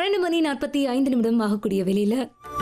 பன்னெண்டு மணி நாற்பத்தி ஐந்து நிமிடம் ஆகக்கூடிய வெளியில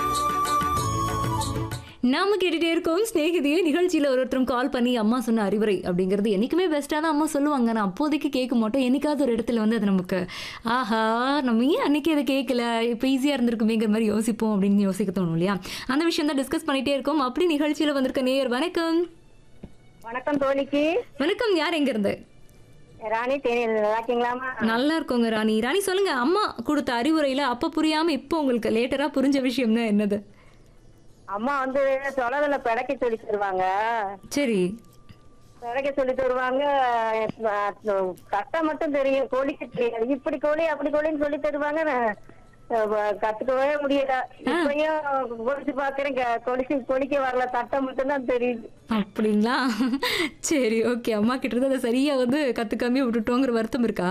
நாம கேட்டுட்டே இருக்கோம் ஸ்நேகிதியே நிகழ்ச்சியில் ஒரு ஒருத்தரும் கால் பண்ணி அம்மா சொன்ன அறிவுரை அப்படிங்கிறது என்னைக்குமே பெஸ்ட்டாக தான் அம்மா சொல்லுவாங்க நான் அப்போதைக்கு கேட்க மாட்டோம் என்னைக்காவது ஒரு இடத்துல வந்து அது நமக்கு ஆஹா நம்ம ஏன் அன்னைக்கு அதை கேட்கல இப்போ ஈஸியாக இருந்திருக்குமேங்கிற மாதிரி யோசிப்போம் அப்படின்னு யோசிக்க தோணும் இல்லையா அந்த விஷயம் தான் டிஸ்கஸ் பண்ணிட்டே இருக்கோம் அப்படி நிகழ்ச்சியில் வந்திருக்க நேயர் வணக்கம் வணக்கம் தோழிக்கு வணக்கம் யார் எங்க இருந்து ராணி தேனியில் நல்லா இருக்கீங்களாமா நல்லா இருக்கோங்க ராணி ராணி சொல்லுங்க அம்மா கொடுத்த அறிவுரையில அப்ப புரியாம இப்போ உங்களுக்கு லேட்டரா புரிஞ்ச விஷயம்னா என்னது அம்மா வந்து தொலைவில் பிடைக்க சொல்லி தருவாங்க சரி பிடைக்க சொல்லி தருவாங்க அஹ் கட்ட மட்டும் தெரியும் கோழிக்கு தெரியாது இப்படி கோழி அப்படி கோழின்னு சொல்லி தருவாங்க நான், அஹ் கத்துக்கவே முடியல இப்பயும் கொலிச்சு பாக்குறேன் க- கொலிச்சு கொலிக்க வரல தட்டை மட்டும் தான் தெரியுது அப்படிங்களா சரி ஓகே அம்மா கிட்ட இருந்து அதை சரியா வந்து கத்துக்காம விட்டுட்டோங்கிற வருத்தம் இருக்கா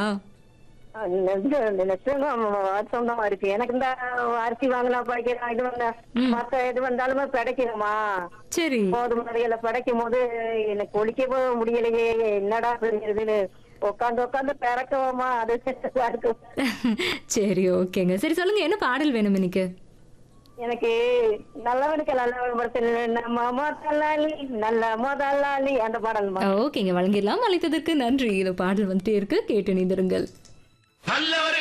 வருஷம் தான் இருக்கு எனக்கு இந்த அரிசி வாங்கினா படிக்கலாம் இது வந்தா மத்த எது வந்தாலுமே பிடைக்கணுமா சரி போதும் முறையில படைக்கும் போது எனக்கு ஒழிக்கவே முடியலையே என்னடா புரியுதுன்னு உட்காந்து உட்காந்து பிறக்கவோமா அது நல்லா இருக்கும் சரி ஓகேங்க சரி சொல்லுங்க என்ன பாடல் வேணும் இன்னைக்கு எனக்கு நல்லவனுக்கு நல்லவன் படத்துல நம்ம முதலாளி நல்ல முதலாளி அந்த பாடல்மா ஓகேங்க வழங்கிடலாம் அழைத்ததற்கு நன்றி இது பாடல் வந்துட்டே இருக்கு கேட்டு நீந்திருங்கள் நல்லவன்